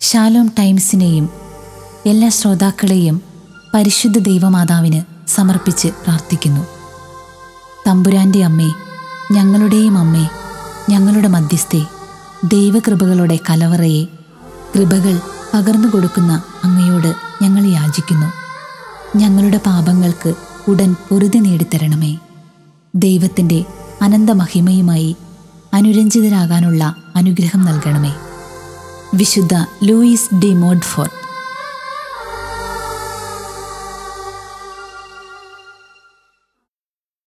Shalom ടൈംസിനെയും എല്ലാ ശ്രോതാക്കളെയും പരിശുദ്ധ ദൈവമാതാവിന് സമർപ്പിച്ച് പ്രാർത്ഥിക്കുന്നു തമ്പുരാന്റെ അമ്മേ ഞങ്ങളുടെയും അമ്മേ ഞങ്ങളുടെ മധ്യസ്ഥേ ദൈവകൃപകളുടെ കലവറയെ കൃപകൾ പകർന്നു കൊടുക്കുന്ന അങ്ങയോട് ഞങ്ങൾ യാചിക്കുന്നു ഞങ്ങളുടെ പാപങ്ങൾക്ക് ഉടൻ പൊറുതി നേടിത്തരണമേ ദൈവത്തിൻ്റെ അനന്തമഹിമയുമായി അനുരഞ്ജിതരാകാനുള്ള അനുഗ്രഹം നൽകണമേ വിശുദ്ധ ലൂയിസ് ഡി മോഡ്ഫോർട്ട്